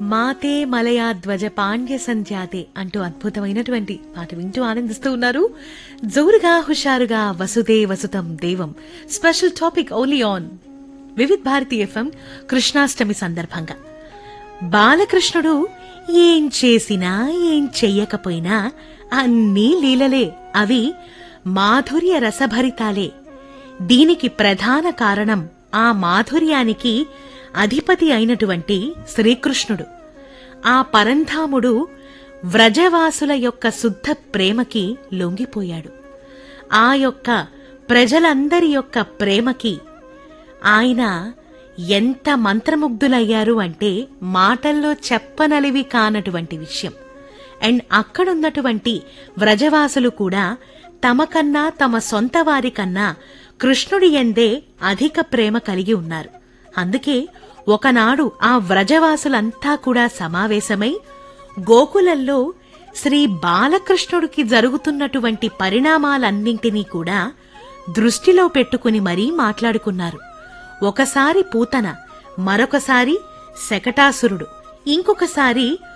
మాతే మలయా ధ్వజ పాండ్య సంధ్యాతే అంటూ అద్భుతమైనటువంటి పాట వింటూ ఆనందిస్తూ ఉన్నారు జోరుగా హుషారుగా వసుదే వసుతం దేవం special topic only on Vividh Bharati FM Krishnashtami సందర్భంగా బాలకృష్ణుడు ఏం చేసినా ఏం చెయ్యకపోయినా అన్నీ లీలలే అవి మాధుర్య రసభరితాలే దీనికి ప్రధాన కారణం ఆ మాధుర్యానికి అధిపతి అయినటువంటి శ్రీకృష్ణుడు ఆ పరంధాముడు వ్రజవాసుల యొక్క శుద్ధ ప్రేమకి లొంగిపోయాడు ఆ యొక్క ప్రజలందరి యొక్క ప్రేమకి ఆయన ఎంత మంత్రముగ్ధులయ్యారు అంటే మాటల్లో చెప్పనలివి కానటువంటి విషయం అండ్ అక్కడున్నటువంటి వ్రజవాసులు కూడా తమకన్నా తమ సొంత వారికన్నా కృష్ణుడి ఎందే అధిక ప్రేమ కలిగి ఉన్నారు అందుకే ఒకనాడు ఆ వ్రజవాసులంతా కూడా సమావేశమై గోకులంలో శ్రీ బాలకృష్ణుడికి జరుగుతున్నటువంటి పరిణామాలన్నింటినీ కూడా దృష్టిలో పెట్టుకుని మరీ మాట్లాడుకున్నారు ఒకసారి పూతన మరొకసారి శకటాసురుడు ఇంకొకసారి